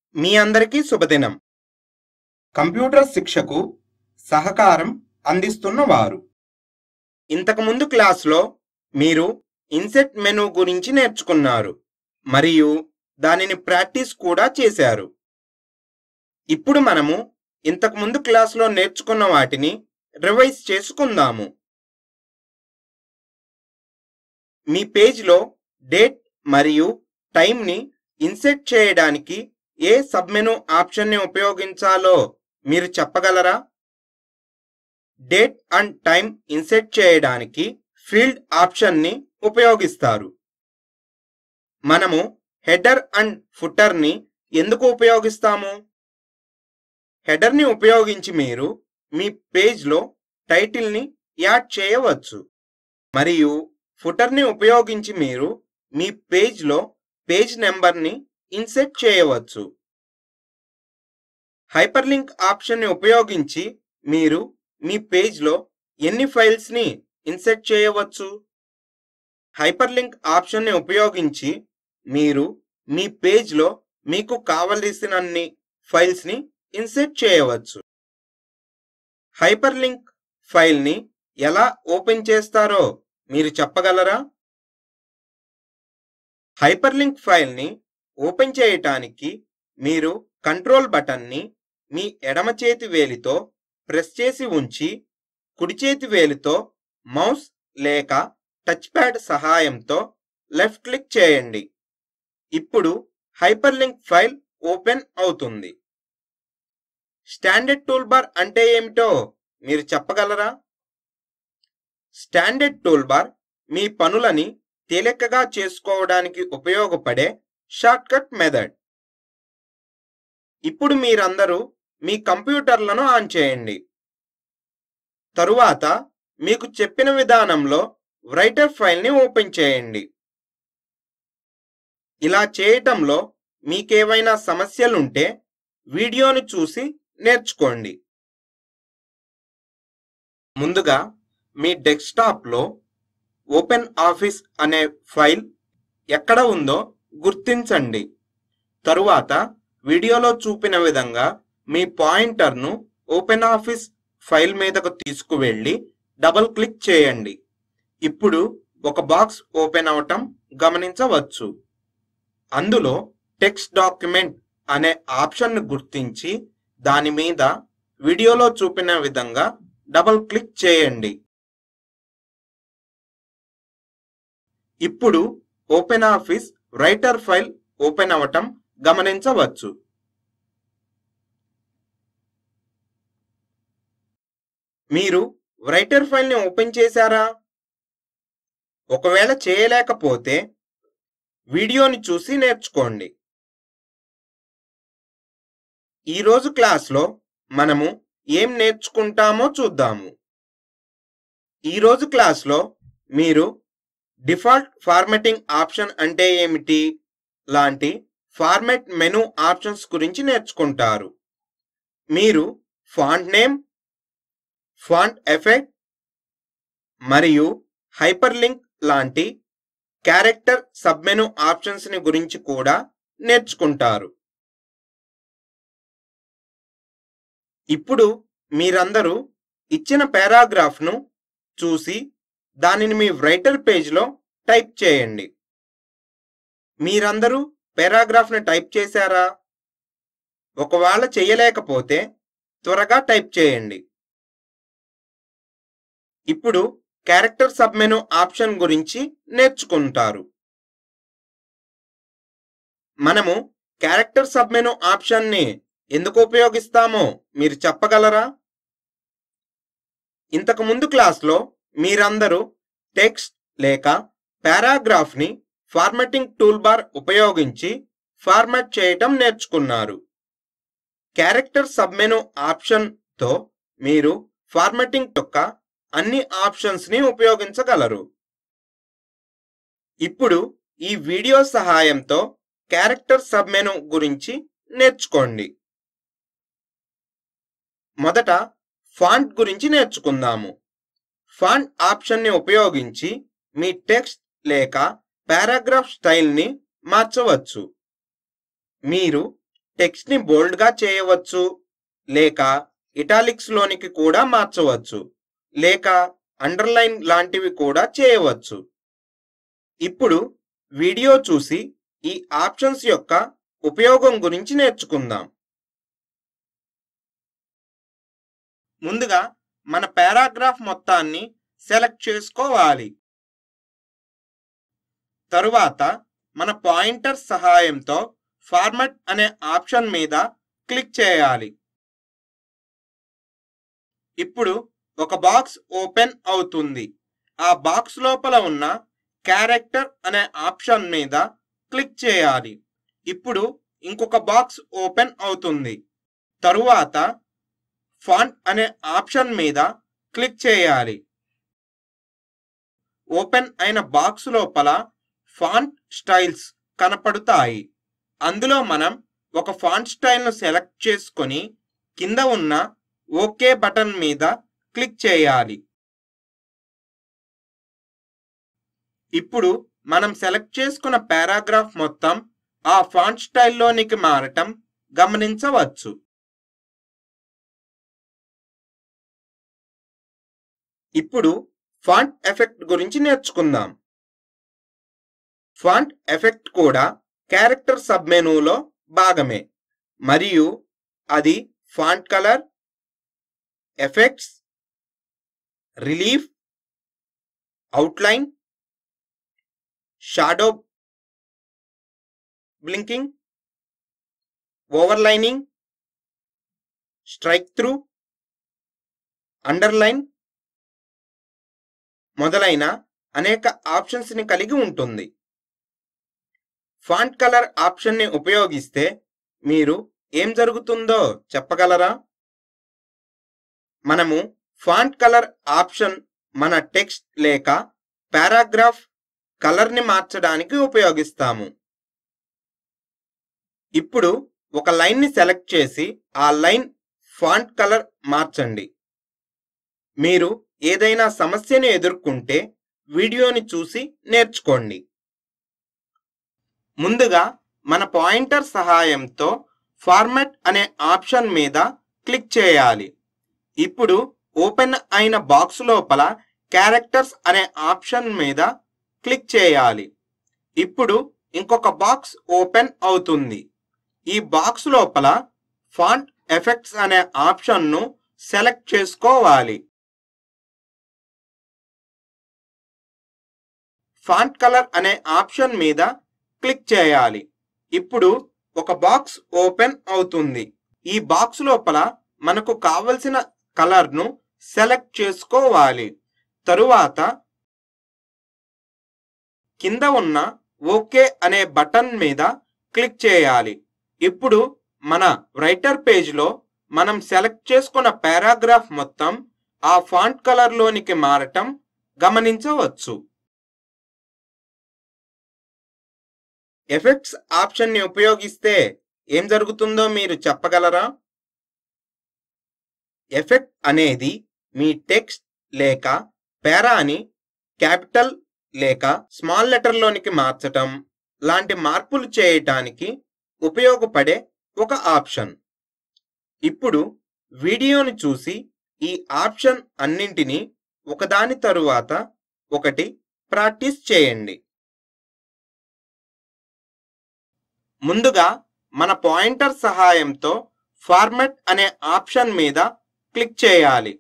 మీ అందరికీ శుభదినం కంప్యూటర్ శిక్షకు సహకారం అందిస్తున్న వారు ఇంతకుముందు క్లాస్లో మీరు ఇన్సెట్ మెను గురించి నేర్చుకున్నారు మరియు దానిని ప్రాక్టీస్ కూడా చేశారు ఇప్పుడు మనము ఇంతకుముందు క్లాస్లో నేర్చుకున్న వాటిని రివైజ్ చేసుకుందాము మీ పేజ్లో డేట్ మరియు టైంని ఇన్సెట్ చేయడానికి ఏ సబ్మెను ఆప్షన్ని ఉపయోగించాలో మీరు చెప్పగలరా డేట్ అండ్ టైం ఇన్సెట్ చేయడానికి ఫీల్డ్ ఆప్షన్ని ఉపయోగిస్తారు మనము హెడర్ అండ్ ఫుటర్ని ఎందుకు ఉపయోగిస్తాము హెడర్ని ఉపయోగించి మీరు మీ పేజ్లో టైటిల్ని యాడ్ చేయవచ్చు మరియు ఫుటర్ని ఉపయోగించి మీరు మీ పేజ్లో పేజ్ నెంబర్ని ఇన్సెట్ చేయవచ్చు హైపర్లింక్ ఆప్షన్ని ఉపయోగించి మీరు మీ పేజ్లో ఎన్ని ఫైల్స్ని ఇన్సెట్ చేయవచ్చు హైపర్లింక్ ఆప్షన్ని ఉపయోగించి మీరు మీ పేజ్లో మీకు కావలసినన్ని ఫైల్స్ని ఇన్సెట్ చేయవచ్చు హైపర్లింక్ ఫైల్ని ఎలా ఓపెన్ చేస్తారో మీరు చెప్పగలరా హైపర్లింక్ ఫైల్ని ఓపెన్ చేయటానికి మీరు కంట్రోల్ బటన్ని మీ ఎడమ చేతి వేలితో ప్రెస్ చేసి ఉంచి కుడి చేతి వేలితో మౌస్ లేక టచ్ ప్యాడ్ సహాయంతో లెఫ్ట్ క్లిక్ చేయండి ఇప్పుడు హైపర్లింక్ ఫైల్ ఓపెన్ అవుతుంది స్టాండర్డ్ టూల్బార్ అంటే ఏమిటో మీరు చెప్పగలరా స్టాండర్డ్ టూల్బార్ మీ పనులని తేలికగా చేసుకోవడానికి ఉపయోగపడే షార్ట్కట్ మెథడ్ ఇప్పుడు మీరందరూ మీ కంప్యూటర్లను ఆన్ చేయండి తరువాత మీకు చెప్పిన విధానంలో రైటర్ ఫైల్ని ఓపెన్ చేయండి ఇలా చేయటంలో మీకేవైనా సమస్యలుంటే వీడియోను చూసి నేర్చుకోండి ముందుగా మీ డెస్క్టాప్లో ఓపెన్ ఆఫీస్ అనే ఫైల్ ఎక్కడ ఉందో గుర్తించండి తరువాత వీడియోలో చూపిన విధంగా మీ పాయింటర్ను ఓపెన్ ఆఫీస్ ఫైల్ మీదకు తీసుకువెళ్ళి డబుల్ క్లిక్ చేయండి ఇప్పుడు ఒక బాక్స్ ఓపెన్ అవటం గమనించవచ్చు అందులో టెక్స్ట్ డాక్యుమెంట్ అనే ఆప్షన్ను గుర్తించి దాని మీద వీడియోలో చూపిన విధంగా డబుల్ క్లిక్ చేయండి ఇప్పుడు OpenOffice Writer file open అవటం గమనించవచ్చు మీరు రైటర్ ఫైల్ని ఓపెన్ చేశారా ఒకవేళ చేయలేకపోతే వీడియోని చూసి నేర్చుకోండి ఈరోజు క్లాస్లో మనము ఏం నేర్చుకుంటామో చూద్దాము ఈరోజు క్లాస్లో మీరు డిఫాల్ట్ ఫార్మాటింగ్ ఆప్షన్ అంటే ఏమిటి లాంటి ఫార్మాట్ మెను ఆప్షన్స్ గురించి నేర్చుకుంటారు మీరు ఫాంట్ నేమ్ ఫాంట్ ఎఫెక్ట్ మరియు హైపర్ లింక్ లాంటి క్యారెక్టర్ సబ్మెను ఆప్షన్స్ ని గురించి కూడా నేర్చుకుంటారు ఇప్పుడు మీరందరూ ఇచ్చిన పారాగ్రాఫ్ను చూసి దానిని మీ రైటర్ పేజ్లో టైప్ చేయండి మీరందరూ పారాగ్రాఫ్ని టైప్ చేశారా ఒకవేళ చేయలేకపోతే త్వరగా టైప్ చేయండి ఇప్పుడు క్యారెక్టర్ సబ్మెను ఆప్షన్ గురించి నేర్చుకుంటారు మనము క్యారెక్టర్ సబ్మెను ఆప్షన్ని ఎందుకు ఉపయోగిస్తామో మీరు చెప్పగలరా ఇంతకు ముందు క్లాస్లో మీరందరూ టెక్స్ట్ లేక పారాగ్రాఫ్ని ఫార్మాటింగ్ టూల్బార్ ఉపయోగించి ఫార్మాట్ చేయటం నేర్చుకున్నారు క్యారెక్టర్ సబ్మెను ఆప్షన్తో మీరు ఫార్మాటింగ్ యొక్క అన్ని ఆప్షన్స్ని ఉపయోగించగలరు ఇప్పుడు ఈ వీడియో సహాయంతో క్యారెక్టర్ సబ్మెను గురించి నేర్చుకోండి మొదట ఫాంట్ గురించి నేర్చుకుందాము ఫాంట్ ఆప్షన్ని ఉపయోగించి మీ టెక్స్ట్ లేక పారాగ్రాఫ్ స్టైల్ని మార్చవచ్చు మీరు టెక్స్ట్ ని బోల్డ్ గా చేయవచ్చు లేక ఇటాలిక్స్ లోనికి కూడా మార్చవచ్చు లేక అండర్లైన్ లాంటివి కూడా చేయవచ్చు ఇప్పుడు వీడియో చూసి ఈ ఆప్షన్స్ యొక్క ఉపయోగం గురించి నేర్చుకుందాం ముందుగా మన పారాగ్రాఫ్ మొత్తాన్ని సెలెక్ట్ చేసుకోవాలి తరువాత మన పాయింటర్ సహాయంతో ఫార్మాట్ అనే ఆప్షన్ మీద క్లిక్ చేయాలి ఇప్పుడు ఒక బాక్స్ ఓపెన్ అవుతుంది ఆ బాక్స్ లోపల ఉన్న క్యారెక్టర్ అనే ఆప్షన్ మీద క్లిక్ చేయాలి ఇప్పుడు ఇంకొక బాక్స్ ఓపెన్ అవుతుంది తరువాత ఫాంట్ అనే ఆప్షన్ మీద క్లిక్ చేయాలి ఓపెన్ అయిన బాక్స్ లోపల ఫాంట్ స్టైల్స్ కనపడతాయి అందులో మనం ఒక ఫాంట్ స్టైల్ను సెలెక్ట్ చేసుకొని కింద ఉన్న ఓకే బటన్ మీద క్లిక్ చేయాలి ఇప్పుడు మనం సెలెక్ట్ చేసుకున్న పారాగ్రాఫ్ మొత్తం ఆ ఫాంట్ స్టైల్లోనికి మారటం గమనించవచ్చు ఇప్పుడు ఫాంట్ ఎఫెక్ట్ గురించి నేర్చుకుందాం ఫాంట్ ఎఫెక్ట్ కూడా క్యారెక్టర్ సబ్ మెనూలో భాగమే మరియు అది font colour effects relief outline shadow blinking overlining strike strikethrough underline మొదలైన అనేక ఆప్షన్స్ ని కలిగి ఉంటుంది ఫాంట్ కలర్ ఆప్షన్ ని ఉపయోగిస్తే మీరు ఏం జరుగుతుందో చెప్పగలరా మనము ఫాంట్ కలర్ ఆప్షన్ మన టెక్స్ట్ లేక పారాగ్రాఫ్ కలర్ ని మార్చడానికి ఉపయోగిస్తాము ఇప్పుడు ఒక లైన్ ని సెలెక్ట్ చేసి ఆ లైన్ ఫాంట్ కలర్ మార్చండి మీరు ఏదైనా సమస్యను ఎదుర్కొంటే వీడియోని చూసి నేర్చుకోండి ముందుగా మన పాయింటర్ సహాయంతో ఫార్మాట్ అనే ఆప్షన్ మీద క్లిక్ చేయాలి ఇప్పుడు ఓపెన్ అయిన బాక్స్ లోపల క్యారెక్టర్స్ అనే ఆప్షన్ మీద క్లిక్ చేయాలి ఇప్పుడు ఇంకొక బాక్స్ ఓపెన్ అవుతుంది ఈ బాక్స్ లోపల ఫాంట్ ఎఫెక్ట్స్ అనే ఆప్షన్ను సెలెక్ట్ చేసుకోవాలి ఫాంట్ కలర్ అనే ఆప్షన్ మీద క్లిక్ చేయాలి ఇప్పుడు ఒక బాక్స్ ఓపెన్ అవుతుంది ఈ బాక్స్ లోపల మనకు కావలసిన కలర్ను సెలెక్ట్ చేసుకోవాలి తరువాత కింద ఉన్న ఓకే అనే బటన్ మీద క్లిక్ చేయాలి ఇప్పుడు మన రైటర్ పేజ్లో మనం సెలెక్ట్ చేసుకున్న పారాగ్రాఫ్ మొత్తం ఆ ఫాంట్ కలర్లోనికి మారటం గమనించవచ్చు ఎఫెక్ట్స్ ఆప్షన్ని ఉపయోగిస్తే ఏం జరుగుతుందో మీరు చెప్పగలరా ఎఫెక్ట్ అనేది మీ టెక్స్ట్ లేక పేరాని క్యాపిటల్ లేక స్మాల్ లెటర్లోనికి మార్చటం లాంటి మార్పులు చేయటానికి ఉపయోగపడే ఒక ఆప్షన్ ఇప్పుడు వీడియోని చూసి ఈ ఆప్షన్ అన్నింటినీ ఒకదాని తరువాత ఒకటి ప్రాక్టీస్ చేయండి ముందుగా మన పాయింటర్ సహాయంతో ఫార్మాట్ అనే ఆప్షన్ మీద క్లిక్ చేయాలి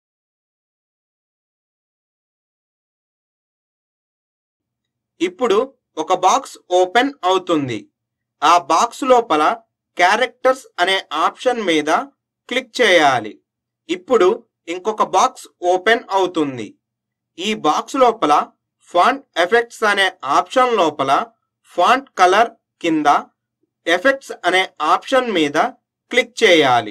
ఇప్పుడు ఒక బాక్స్ ఓపెన్ అవుతుంది ఆ బాక్స్ లోపల క్యారెక్టర్స్ అనే ఆప్షన్ మీద క్లిక్ చేయాలి ఇప్పుడు ఇంకొక బాక్స్ ఓపెన్ అవుతుంది ఈ బాక్స్ లోపల ఫాంట్ ఎఫెక్ట్స్ అనే ఆప్షన్ లోపల ఫాంట్ కలర్ కింద ఎఫెక్ట్స్ అనే ఆప్షన్ మీద క్లిక్ చేయాలి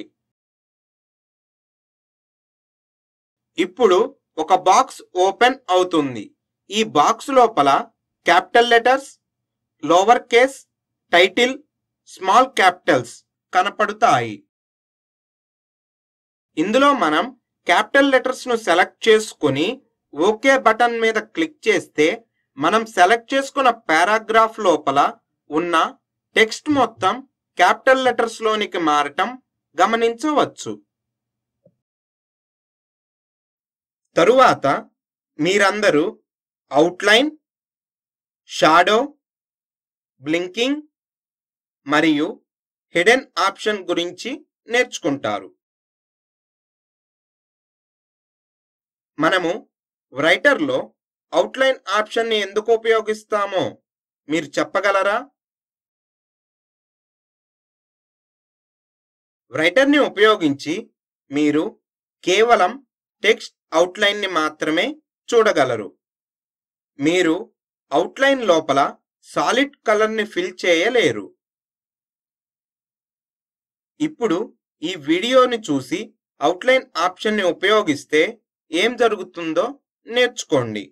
ఇప్పుడు ఒక బాక్స్ ఓపెన్ అవుతుంది ఈ బాక్స్ లోపల capital letters lower case title small capitals కనపడుతాయి ఇందులో మనం క్యాపిటల్ లెటర్స్ ను సెలెక్ట్ చేసుకుని ఓకే బటన్ మీద క్లిక్ చేస్తే మనం సెలెక్ట్ చేసుకున్న పారాగ్రాఫ్ లోపల ఉన్న టెక్స్ట్ మొత్తం క్యాపిటల్ లెటర్స్ లోనికి మారటం గమనించవచ్చు తరువాత మీరందరూ అవుట్లైన్ షాడో బ్లింకింగ్ మరియు హిడెన్ ఆప్షన్ గురించి నేర్చుకుంటారు మనము రైటర్లో అవుట్లైన్ ఆప్షన్ని ఎందుకు ఉపయోగిస్తామో మీరు చెప్పగలరా రైటర్ని ఉపయోగించి మీరు కేవలం టెక్స్ట్ అవుట్లైన్ని మాత్రమే చూడగలరు మీరు అవుట్లైన్ లోపల సాలిడ్ కలర్ని ఫిల్ చేయలేరు ఇప్పుడు ఈ వీడియోని చూసి అవుట్లైన్ ఆప్షన్ని ఉపయోగిస్తే ఏం జరుగుతుందో నేర్చుకోండి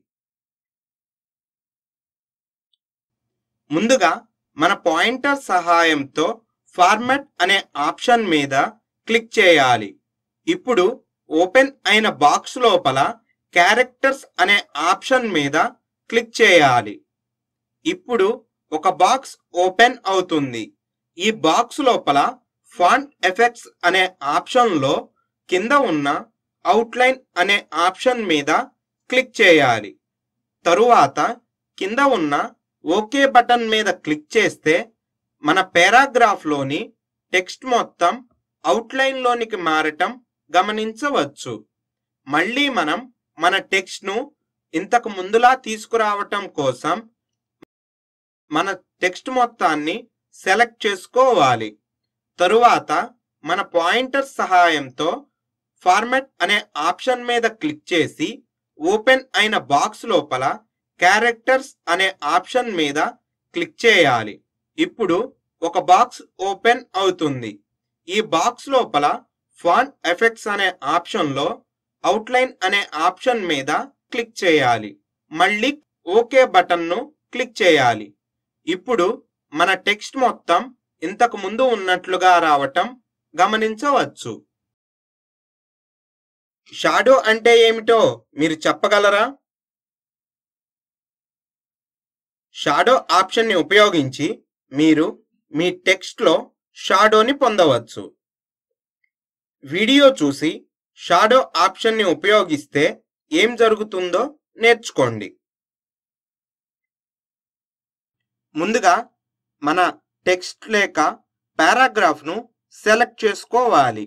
ముందుగా మన పాయింటర్ సహాయంతో ఫార్మాట్ అనే ఆప్షన్ మీద క్లిక్ చేయాలి ఇప్పుడు ఓపెన్ అయిన బాక్స్ లోపల క్యారెక్టర్స్ అనే ఆప్షన్ మీద క్లిక్ చేయాలి ఇప్పుడు ఒక బాక్స్ ఓపెన్ అవుతుంది ఈ బాక్స్ లోపల ఫాంట్ ఎఫెక్ట్స్ అనే ఆప్షన్లో కింద ఉన్న అవుట్లైన్ అనే ఆప్షన్ మీద క్లిక్ చేయాలి తరువాత కింద ఉన్న ఓకే బటన్ మీద క్లిక్ చేస్తే మన పారాగ్రాఫ్లోని టెక్స్ట్ మొత్తం అవుట్లైన్లోనికి మారటం గమనించవచ్చు మళ్ళీ మనం మన టెక్స్ట్ను ఇంతకు ముందులా తీసుకురావటం కోసం మన టెక్స్ట్ మొత్తాన్ని సెలెక్ట్ చేసుకోవాలి తరువాత మన పాయింటర్ సహాయంతో ఫార్మాట్ అనే ఆప్షన్ మీద క్లిక్ చేసి ఓపెన్ అయిన బాక్స్ లోపల క్యారెక్టర్స్ అనే ఆప్షన్ మీద క్లిక్ చేయాలి ఇప్పుడు ఒక బాక్స్ ఓపెన్ అవుతుంది ఈ బాక్స్ లోపల ఫాంట్ ఎఫెక్ట్స్ అనే ఆప్షన్లో అవుట్లైన్ అనే ఆప్షన్ మీద క్లిక్ చేయాలి మళ్ళీ ఓకే బటన్ను క్లిక్ చేయాలి ఇప్పుడు మన టెక్స్ట్ మొత్తం ఇంతకు ముందు ఉన్నట్లుగా రావటం గమనించవచ్చు షాడో అంటే ఏమిటో మీరు చెప్పగలరా షాడో ఆప్షన్ని ఉపయోగించి మీరు మీ టెక్స్ట్లో షాడోని పొందవచ్చు వీడియో చూసి షాడో ఆప్షన్ని ఉపయోగిస్తే ఏం జరుగుతుందో నేర్చుకోండి ముందుగా మన టెక్స్ట్ లేక పారాగ్రాఫ్ను సెలెక్ట్ చేసుకోవాలి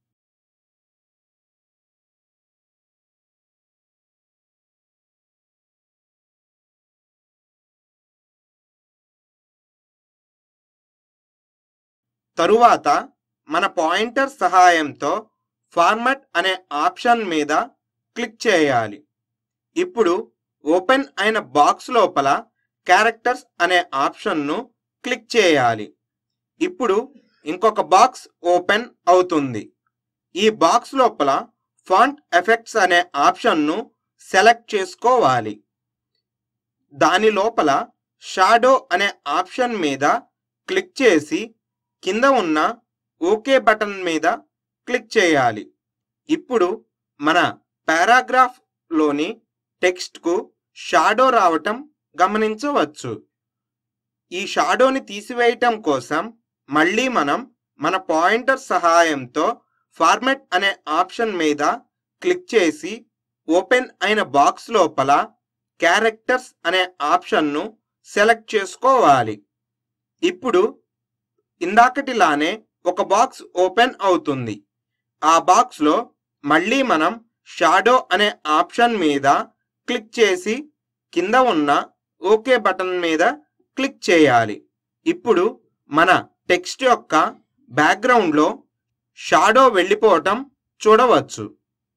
తరువాత మన పాయింటర్ సహాయంతో ఫార్మాట్ అనే ఆప్షన్ మీద క్లిక్ చేయాలి ఇప్పుడు ఓపెన్ అయిన బాక్స్ లోపల క్యారెక్టర్స్ అనే ఆప్షన్ను క్లిక్ చేయాలి ఇప్పుడు ఇంకొక బాక్స్ ఓపెన్ అవుతుంది ఈ బాక్స్ లోపల ఫాంట్ ఎఫెక్ట్స్ అనే ఆప్షన్ను సెలెక్ట్ చేసుకోవాలి దాని లోపల షాడో అనే ఆప్షన్ మీద క్లిక్ చేసి కింద ఉన్న ఓకే బటన్ మీద క్లిక్ చేయాలి ఇప్పుడు మన పారాగ్రాఫ్లోని టెక్స్ట్కు షాడో రావటం గమనించవచ్చు ఈ షాడోని తీసివేయటం కోసం మళ్ళీ మనం మన పాయింటర్ సహాయంతో ఫార్మాట్ అనే ఆప్షన్ మీద క్లిక్ చేసి ఓపెన్ అయిన బాక్స్ లోపల క్యారెక్టర్స్ అనే ఆప్షన్ను సెలెక్ట్ చేసుకోవాలి ఇప్పుడు ఇందాకటిలానే ఒక బాక్స్ ఓపెన్ అవుతుంది ఆ బాక్స్లో మళ్ళీ మనం షాడో అనే ఆప్షన్ మీద క్లిక్ చేసి కింద ఉన్న ఓకే బటన్ మీద క్లిక్ చేయాలి ఇప్పుడు మన టెక్స్ట్ యొక్క బ్యాక్గ్రౌండ్లో షాడో వెళ్ళిపోవటం చూడవచ్చు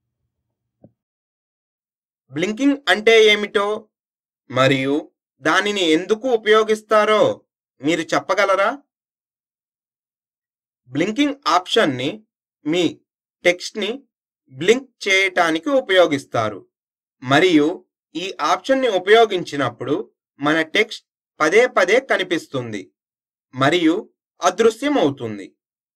బ్లింకింగ్ అంటే ఏమిటో మరియు దానిని ఎందుకు ఉపయోగిస్తారో మీరు చెప్పగలరా బ్లింకింగ్ ఆప్షన్ని మీ టెక్స్ట్ని బ్లింక్ చేయటానికి ఉపయోగిస్తారు మరియు ఈ ఆప్షన్ని ఉపయోగించినప్పుడు మన టెక్స్ట్ పదే పదే కనిపిస్తుంది మరియు అదృశ్యమవుతుంది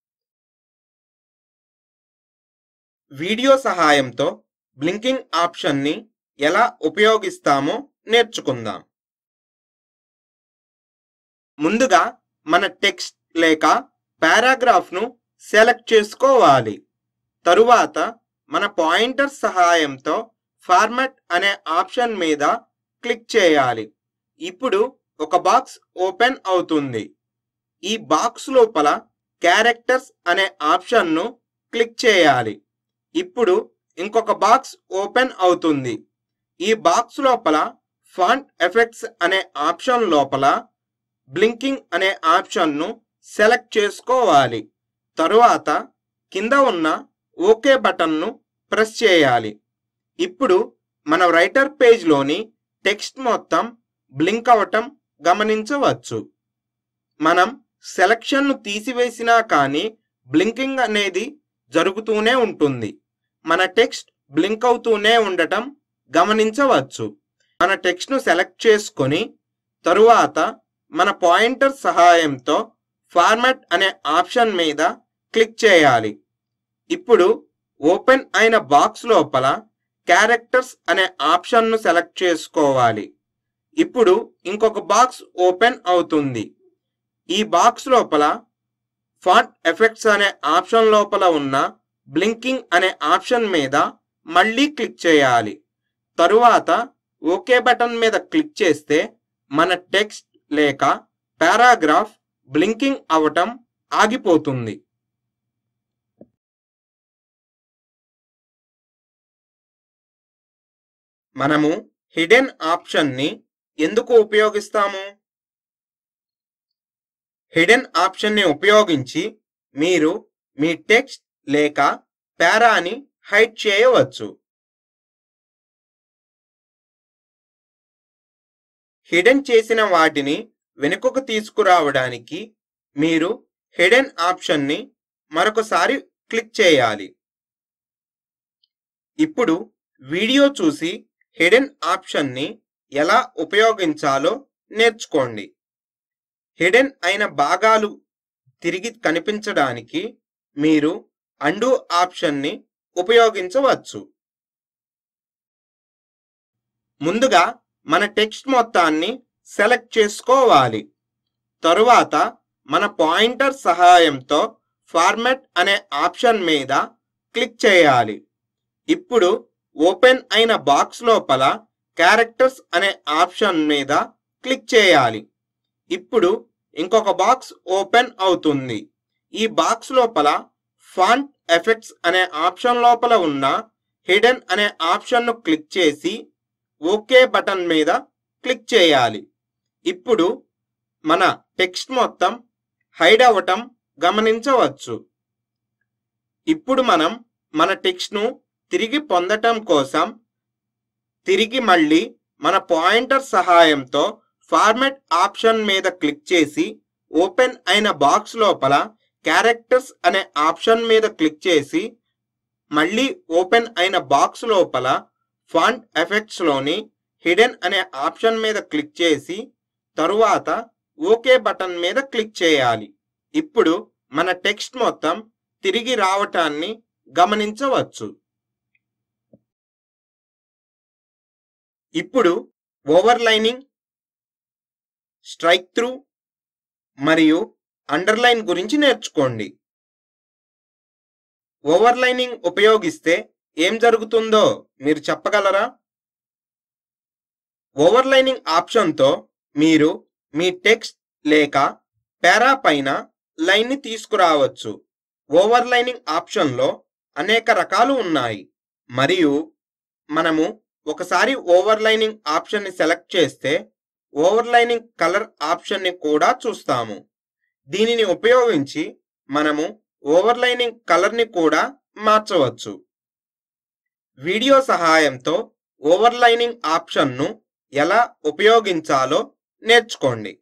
వీడియో సహాయంతో బ్లింకింగ్ ఆప్షన్ని ఎలా ఉపయోగిస్తామో నేర్చుకుందాం ముందుగా మన టెక్స్ట్ లేక పారాగ్రాఫ్ను సెలెక్ట్ చేసుకోవాలి తరువాత మన పాయింటర్ సహాయంతో ఫార్మాట్ అనే ఆప్షన్ మీద క్లిక్ చేయాలి ఇప్పుడు ఒక బాక్స్ ఓపెన్ అవుతుంది ఈ బాక్స్ లోపల క్యారెక్టర్స్ అనే ఆప్షన్ను క్లిక్ చేయాలి ఇప్పుడు ఇంకొక బాక్స్ ఓపెన్ అవుతుంది ఈ బాక్స్ లోపల ఫాంట్ ఎఫెక్ట్స్ అనే ఆప్షన్ లోపల బ్లింకింగ్ అనే ఆప్షన్ను సెలెక్ట్ చేసుకోవాలి తరువాత కింద ఉన్న ఓకే బటన్ను ప్రెస్ చేయాలి ఇప్పుడు మన రైటర్ పేజ్లోని టెక్స్ట్ మొత్తం బ్లింక్ అవటం గమనించవచ్చు మనం సెలక్షన్ను తీసివేసినా కానీ బ్లింకింగ్ అనేది జరుగుతూనే ఉంటుంది మన టెక్స్ట్ బ్లింక్ అవుతూనే ఉండటం గమనించవచ్చు మన టెక్స్ట్ను సెలెక్ట్ చేసుకొని తరువాత మన పాయింటర్ సహాయంతో ఫార్మాట్ అనే ఆప్షన్ మీద క్లిక్ చేయాలి ఇప్పుడు ఓపెన్ అయిన బాక్స్ లోపల క్యారెక్టర్స్ అనే ఆప్షన్ను సెలెక్ట్ చేసుకోవాలి ఇప్పుడు ఇంకొక బాక్స్ ఓపెన్ అవుతుంది ఈ బాక్స్ లోపల ఫాంట్ ఎఫెక్ట్స్ అనే ఆప్షన్ లోపల ఉన్న బ్లింకింగ్ అనే ఆప్షన్ మీద మళ్ళీ క్లిక్ చేయాలి తరువాత ఓకే బటన్ మీద క్లిక్ చేస్తే మన టెక్స్ట్ లేక పారాగ్రాఫ్ బ్లింకింగ్ అవటం ఆగిపోతుంది మనము హిడెన్ ఆప్షన్ని ఎందుకు ఉపయోగిస్తాము హిడెన్ ఆప్షన్ని ఉపయోగించి మీరు మీ టెక్స్ట్ లేక పారాని హైడ్ చేయవచ్చు హిడెన్ చేసిన వాటిని వెనుకకు తీసుకురావడానికి మీరు హిడెన్ ఆప్షన్ని మరొకసారి క్లిక్ చేయాలి ఇప్పుడు వీడియో చూసి హిడెన్ ఆప్షన్ని ఎలా ఉపయోగించాలో నేర్చుకోండి హిడెన్ అయిన భాగాలు తిరిగి కనిపించడానికి మీరు అండు ఆప్షన్ని ఉపయోగించవచ్చు ముందుగా మన టెక్స్ట్ మొత్తాన్ని సెలెక్ట్ చేసుకోవాలి తరువాత మన పాయింటర్ సహాయంతో ఫార్మాట్ అనే ఆప్షన్ మీద క్లిక్ చేయాలి ఇప్పుడు ఓపెన్ అయిన బాక్స్ లోపల క్యారెక్టర్స్ అనే ఆప్షన్ మీద క్లిక్ చేయాలి ఇప్పుడు ఇంకొక బాక్స్ ఓపెన్ అవుతుంది ఈ బాక్స్ లోపల ఫాంట్ ఎఫెక్ట్స్ అనే ఆప్షన్ లోపల ఉన్న హిడెన్ అనే ఆప్షన్ను క్లిక్ చేసి ఓకే బటన్ మీద క్లిక్ చేయాలి ఇప్పుడు మన టెక్స్ట్ మొత్తం హైడ్ అవ్వటం గమనించవచ్చు ఇప్పుడు మనం మన టెక్స్ట్ను తిరిగి పొందటం కోసం తిరిగి మళ్ళీ మన పాయింటర్ సహాయంతో ఫార్మాట్ ఆప్షన్ మీద క్లిక్ చేసి ఓపెన్ అయిన బాక్స్ లోపల క్యారెక్టర్స్ అనే ఆప్షన్ మీద క్లిక్ చేసి మళ్ళీ ఓపెన్ అయిన బాక్స్ లోపల ఫాంట్ ఎఫెక్ట్స్లోని హిడెన్ అనే ఆప్షన్ మీద క్లిక్ చేసి తరువాత ఓకే బటన్ మీద క్లిక్ చేయాలి ఇప్పుడు మన టెక్స్ట్ మొత్తం తిరిగి రావటాన్ని గమనించవచ్చు ఇప్పుడు ఓవర్లైనింగ్ స్ట్రైక్ త్రూ మరియు అండర్లైన్ గురించి నేర్చుకోండి ఓవర్లైనింగ్ ఉపయోగిస్తే ఏం జరుగుతుందో మీరు చెప్పగలరా ఓవర్లైనింగ్ ఆప్షన్తో మీరు మీ టెక్స్ట్ లేక పారా పైన లైన్ని తీసుకురావచ్చు ఓవర్లైనింగ్ ఆప్షన్లో అనేక రకాలు ఉన్నాయి మరియు మనము ఒకసారి ఓవర్లైనింగ్ ఆప్షన్ని సెలెక్ట్ చేస్తే ఓవర్లైనింగ్ కలర్ ఆప్షన్ని కూడా చూస్తాము దీనిని ఉపయోగించి మనము ఓవర్లైనింగ్ కలర్ని కూడా మార్చవచ్చు వీడియో సహాయంతో ఓవర్లైనింగ్ ఆప్షన్ను ఎలా ఉపయోగించాలో నేర్చుకోండి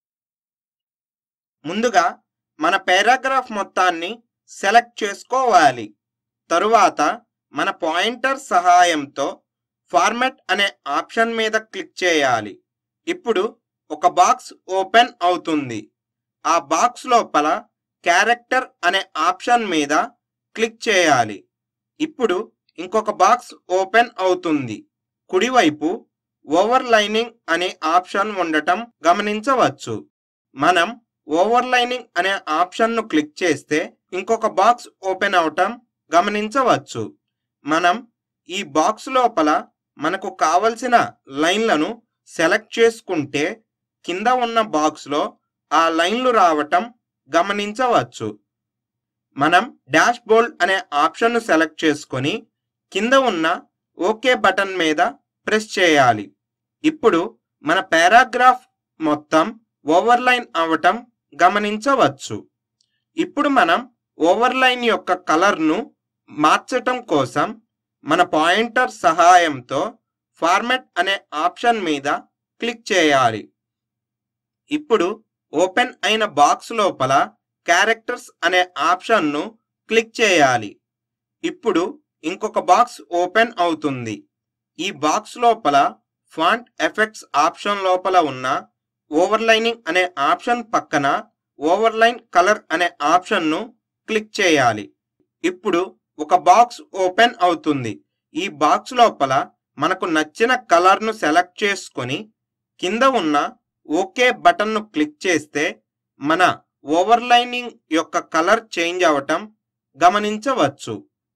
ముందుగా మన పారాగ్రాఫ్ మొత్తాన్ని సెలెక్ట్ చేసుకోవాలి తరువాత మన పాయింటర్ సహాయంతో ఫార్మాట్ అనే ఆప్షన్ మీద క్లిక్ చేయాలి ఇప్పుడు ఒక బాక్స్ ఓపెన్ అవుతుంది ఆ బాక్స్ లోపల క్యారెక్టర్ అనే ఆప్షన్ మీద క్లిక్ చేయాలి ఇప్పుడు ఇంకొక బాక్స్ ఓపెన్ అవుతుంది కుడివైపు ఓవర్లైనింగ్ అనే ఆప్షన్ ఉండటం గమనించవచ్చు మనం ఓవర్లైనింగ్ అనే ఆప్షన్ను క్లిక్ చేస్తే ఇంకొక బాక్స్ ఓపెన్ అవటం గమనించవచ్చు మనం ఈ బాక్స్ లోపల మనకు కావలసిన లైన్లను సెలెక్ట్ చేసుకుంటే కింద ఉన్న బాక్స్లో ఆ లైన్లు రావటం గమనించవచ్చు మనం డాష్ బోల్డ్ అనే ఆప్షన్ను సెలెక్ట్ చేసుకొని కింద ఉన్న ఓకే బటన్ మీద ప్రెస్ చేయాలి ఇప్పుడు మన పారాగ్రాఫ్ మొత్తం ఓవర్లైన్ అవటం గమనించవచ్చు ఇప్పుడు మనం ఓవర్లైన్ యొక్క కలర్ను మార్చటం కోసం మన పాయింటర్ సహాయంతో ఫార్మెట్ అనే ఆప్షన్ మీద క్లిక్ చేయాలి ఇప్పుడు ఓపెన్ అయిన బాక్స్ లోపల క్యారెక్టర్స్ అనే ఆప్షన్ను క్లిక్ చేయాలి ఇప్పుడు ఇంకొక బాక్స్ ఓపెన్ అవుతుంది ఈ బాక్స్ లోపల ఫాంట్ ఎఫెక్ట్స్ ఆప్షన్ లోపల ఉన్న ఓవర్లైనింగ్ అనే ఆప్షన్ పక్కన ఓవర్లైన్ కలర్ అనే ఆప్షన్ను క్లిక్ చేయాలి ఇప్పుడు ఒక బాక్స్ ఓపెన్ అవుతుంది ఈ బాక్స్ లోపల మనకు నచ్చిన కలర్ను సెలెక్ట్ చేసుకొని కింద ఉన్న ఓకే బటన్ను క్లిక్ చేస్తే మన ఓవర్లైనింగ్ యొక్క కలర్ చేంజ్ అవటం గమనించవచ్చు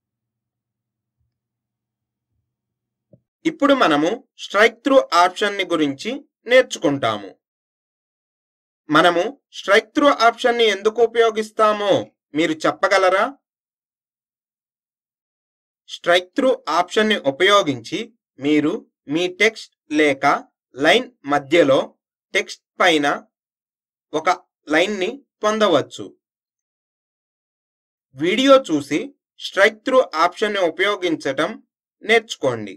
ఇప్పుడు మనము స్ట్రైక్ త్రూ ఆప్షన్ని గురించి నేర్చుకుంటాము మనము స్ట్రైక్ త్రూ ఆప్షన్ని ఎందుకు ఉపయోగిస్తామో మీరు చెప్పగలరా స్ట్రైక్ త్రూ ఆప్షన్ని ఉపయోగించి మీరు మీ టెక్స్ట్ లేక లైన్ మధ్యలో టెక్స్ట్ పైన ఒక లైన్ని పొందవచ్చు వీడియో చూసి స్ట్రైక్ త్రూ ఆప్షన్ని ఉపయోగించటం నేర్చుకోండి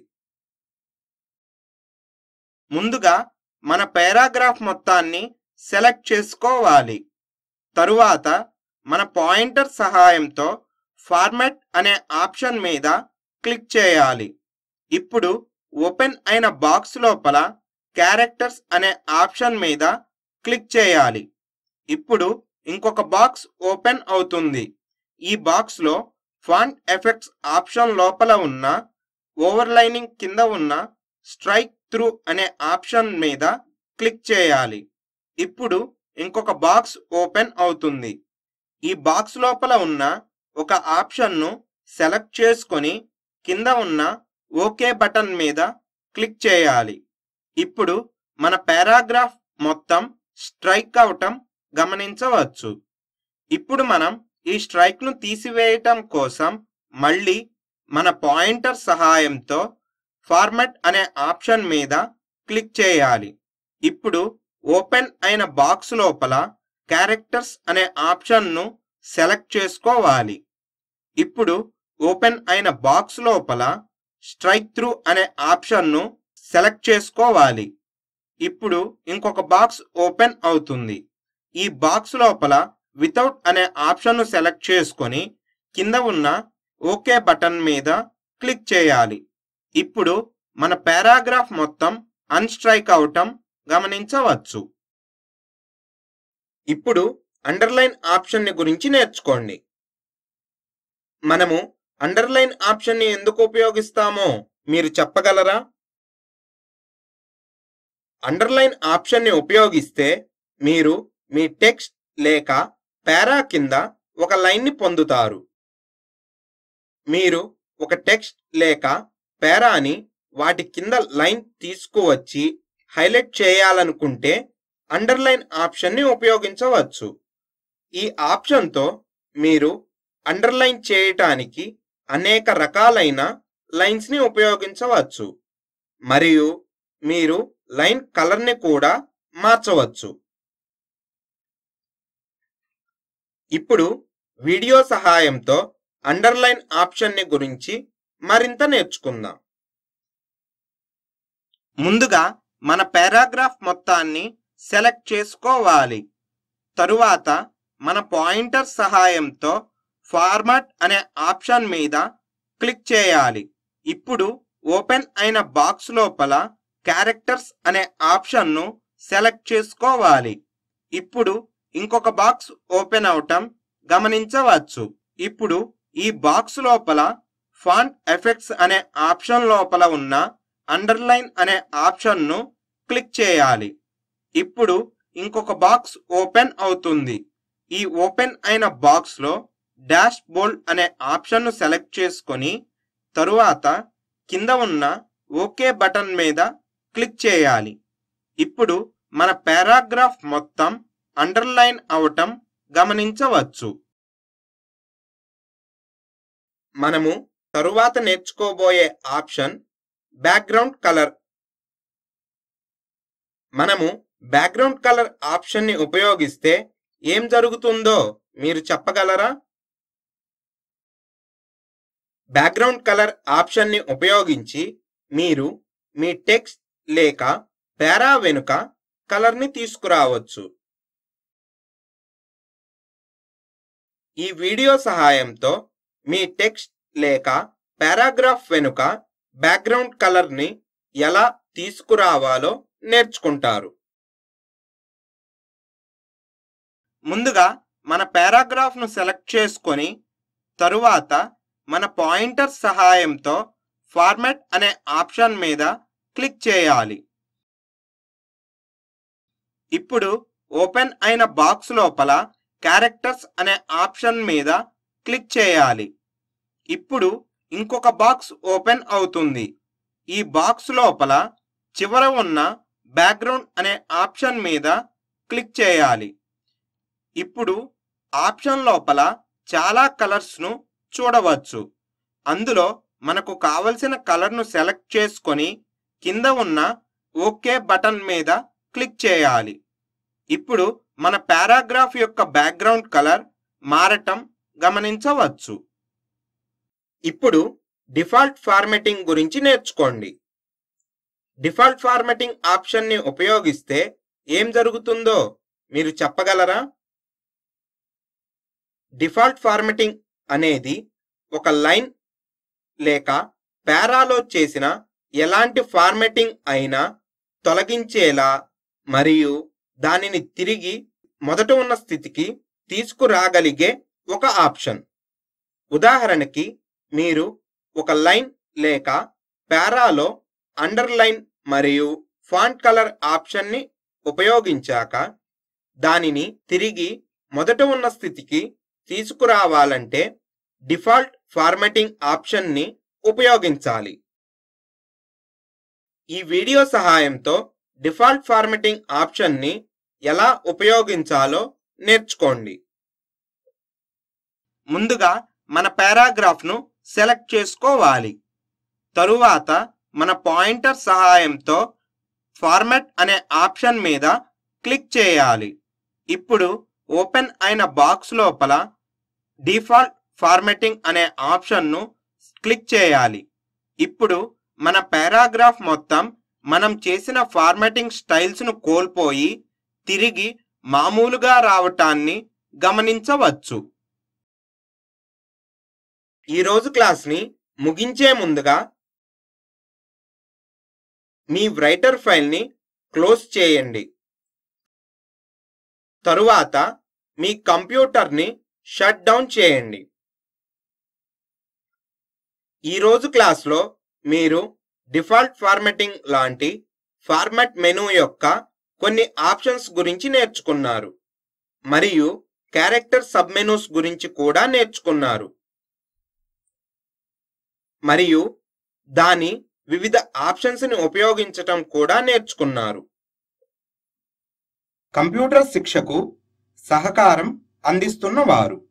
ముందుగా మన పారాగ్రాఫ్ మొత్తాన్ని సెలెక్ట్ చేసుకోవాలి తరువాత మన పాయింటర్ సహాయంతో ఫార్మాట్ అనే ఆప్షన్ మీద క్లిక్ చేయాలి ఇప్పుడు ఓపెన్ అయిన బాక్స్ లోపల క్యారెక్టర్స్ అనే ఆప్షన్ మీద క్లిక్ చేయాలి ఇప్పుడు ఇంకొక బాక్స్ ఓపెన్ అవుతుంది ఈ బాక్స్లో ఫాంట్ ఎఫెక్ట్స్ ఆప్షన్ లోపల ఉన్న ఓవర్లైనింగ్ కింద ఉన్న స్ట్రైక్ త్రూ అనే ఆప్షన్ మీద క్లిక్ చేయాలి ఇప్పుడు ఇంకొక బాక్స్ ఓపెన్ అవుతుంది ఈ బాక్స్ లోపల ఉన్న ఒక ఆప్షన్ను సెలెక్ట్ చేసుకొని కింద ఉన్న ఓకే బటన్ మీద క్లిక్ చేయాలి ఇప్పుడు మన పారాగ్రాఫ్ మొత్తం స్ట్రైక్ అవటం గమనించవచ్చు ఇప్పుడు మనం ఈ స్ట్రైక్ను తీసివేయటం కోసం మళ్ళీ మన పాయింటర్ సహాయంతో ఫార్మాట్ అనే ఆప్షన్ మీద క్లిక్ చేయాలి ఇప్పుడు ఓపెన్ అయిన బాక్స్ లోపల క్యారెక్టర్స్ అనే ఆప్షన్ను సెలెక్ట్ చేసుకోవాలి ఇప్పుడు ఓపెన్ అయిన బాక్స్ లోపల స్ట్రైక్ త్రూ అనే ఆప్షన్ను సెలెక్ట్ చేసుకోవాలి ఇప్పుడు ఇంకొక బాక్స్ ఓపెన్ అవుతుంది ఈ బాక్స్ లోపల వితౌట్ అనే ఆప్షన్ను సెలెక్ట్ చేసుకొని కింద ఉన్న ఓకే బటన్ మీద క్లిక్ చేయాలి ఇప్పుడు మన పారాగ్రాఫ్ మొత్తం అన్స్ట్రైక్ అవటం గమనించవచ్చు ఇప్పుడు అండర్లైన్ ఆప్షన్ని గురించి నేర్చుకోండి మనము అండర్లైన్ ఆప్షన్ని ఎందుకు ఉపయోగిస్తామో మీరు చెప్పగలరా అండర్లైన్ ఆప్షన్ని ఉపయోగిస్తే మీరు మీ టెక్స్ట్ లేక పారా కింద ఒక లైన్ని పొందుతారు మీరు ఒక టెక్స్ట్ లేక పారాని వాటి కింద లైన్ తీసుకువచ్చి హైలైట్ చేయాలనుకుంటే అండర్లైన్ ఆప్షన్ని ఉపయోగించవచ్చు ఈ ఆప్షన్తో మీరు అండర్లైన్ చేయటానికి అనేక రకాలైన లైన్స్ని ఉపయోగించవచ్చు మరియు మీరు లైన్ కలర్ని కూడా మార్చవచ్చు ఇప్పుడు వీడియో సహాయంతో అండర్లైన్ ఆప్షన్ని గురించి మరింత నేర్చుకుందాం ముందుగా మన పారాగ్రాఫ్ మొత్తాన్ని సెలెక్ట్ చేసుకోవాలి తరువాత మన పాయింటర్ సహాయంతో ఫార్మాట్ అనే ఆప్షన్ మీద క్లిక్ చేయాలి ఇప్పుడు ఓపెన్ అయిన బాక్స్ లోపల క్యారెక్టర్స్ అనే ఆప్షన్ను సెలెక్ట్ చేసుకోవాలి ఇప్పుడు ఇంకొక బాక్స్ ఓపెన్ అవటం గమనించవచ్చు ఇప్పుడు ఈ బాక్స్ లోపల ఫాంట్ ఎఫెక్ట్స్ అనే ఆప్షన్ లోపల ఉన్న అండర్లైన్ అనే ఆప్షన్ను క్లిక్ చేయాలి ఇప్పుడు ఇంకొక బాక్స్ ఓపెన్ అవుతుంది ఈ ఓపెన్ అయిన బాక్స్లో డాష్ బోల్డ్ అనే ఆప్షన్ను సెలెక్ట్ చేసుకొని తరువాత కింద ఉన్న ఓకే బటన్ మీద క్లిక్ చేయాలి ఇప్పుడు మన పారాగ్రాఫ్ మొత్తం అండర్లైన్ అవటం గమనించవచ్చు మనము తరువాత నేర్చుకోబోయే ఆప్షన్ బ్యాక్గ్రౌండ్ కలర్ మనము బ్యాక్గ్రౌండ్ కలర్ ఆప్షన్ని ఉపయోగిస్తే ఏం జరుగుతుందో మీరు చెప్పగలరా బ్యాక్గ్రౌండ్ కలర్ ఆప్షన్ని ఉపయోగించి మీరు మీ టెక్స్ట్ లేక పేరా వెనుక కలర్ని తీసుకురావచ్చు ఈ వీడియో సహాయంతో మీ టెక్స్ట్ లేక పారాగ్రాఫ్ వెనుక బ్యాక్గ్రౌండ్ కలర్ని ఎలా తీసుకురావాలో నేర్చుకుంటారు ముందుగా మన పారాగ్రాఫ్ను సెలెక్ట్ చేసుకొని తరువాత మన పాయింటర్ సహాయంతో ఫార్మాట్ అనే ఆప్షన్ మీద క్లిక్ చేయాలి ఇప్పుడు ఓపెన్ అయిన బాక్స్ లోపల క్యారెక్టర్స్ అనే ఆప్షన్ మీద క్లిక్ చేయాలి ఇప్పుడు ఇంకొక బాక్స్ ఓపెన్ అవుతుంది ఈ బాక్స్ లోపల చివర ఉన్న బ్యాక్గ్రౌండ్ అనే ఆప్షన్ మీద క్లిక్ చేయాలి ఇప్పుడు ఆప్షన్ లోపల చాలా కలర్స్ను చూడవచ్చు అందులో మనకు కావలసిన కలర్ను సెలెక్ట్ చేసుకొని కింద ఉన్న ఓకే బటన్ మీద క్లిక్ చేయాలి ఇప్పుడు మన పారాగ్రాఫ్ యొక్క బ్యాక్గ్రౌండ్ కలర్ మారటం గమనించవచ్చు ఇప్పుడు డిఫాల్ట్ ఫార్మెటింగ్ గురించి నేర్చుకోండి డిఫాల్ట్ ఫార్మెటింగ్ ఆప్షన్ని ఉపయోగిస్తే ఏం జరుగుతుందో మీరు చెప్పగలరా డిఫాల్ట్ ఫార్మెటింగ్ అనేది ఒక లైన్ లేక పారాలో చేసిన ఎలాంటి ఫార్మెటింగ్ అయినా తొలగించేలా మరియు దానిని తిరిగి మొదట ఉన్న స్థితికి తీసుకురాగలిగే ఒక ఆప్షన్ ఉదాహరణకి మీరు ఒక లైన్ లేక పారాలో అండర్లైన్ మరియు ఫాంట్ కలర్ ఆప్షన్ని ఉపయోగించాక దానిని తిరిగి మొదట ఉన్న స్థితికి తీసుకురావాలంటే డిఫాల్ట్ ఫార్మాటింగ్ ఆప్షన్ని ఉపయోగించాలి ఈ వీడియో సహాయంతో డిఫాల్ట్ ఫార్మాటింగ్ ఆప్షన్ని ఎలా ఉపయోగించాలో నేర్చుకోండి ముందుగా మన పారాగ్రాఫ్ను సెలెక్ట్ చేసుకోవాలి తరువాత మన పాయింటర్ సహాయంతో ఫార్మాట్ అనే ఆప్షన్ మీద క్లిక్ చేయాలి ఇప్పుడు ఓపెన్ అయిన బాక్స్ లోపల డిఫాల్ట్ ఫార్మాటింగ్ అనే ఆప్షన్ను క్లిక్ చేయాలి ఇప్పుడు మన పారాగ్రాఫ్ మొత్తం మనం చేసిన ఫార్మాటింగ్ స్టైల్స్ను కోల్పోయి తిరిగి మామూలుగా రావటాన్ని గమనించవచ్చు ఈరోజు క్లాస్ని ముగించే ముందుగా మీ రైటర్ ఫైల్ని క్లోజ్ చేయండి తరువాత మీ కంప్యూటర్ని షట్ డౌన్ చేయండి ఈరోజు క్లాస్లో మీరు డిఫాల్ట్ ఫార్మాటింగ్ లాంటి ఫార్మాట్ మెనూ యొక్క కొన్ని ఆప్షన్స్ గురించి నేర్చుకున్నారు మరియు క్యారెక్టర్ సబ్మెనూస్ గురించి కూడా నేర్చుకున్నారు మరియు దాని వివిధ ఆప్షన్స్ని ఉపయోగించటం కూడా నేర్చుకున్నారు కంప్యూటర్ శిక్షకు సహకారం అందిస్తున్న వారు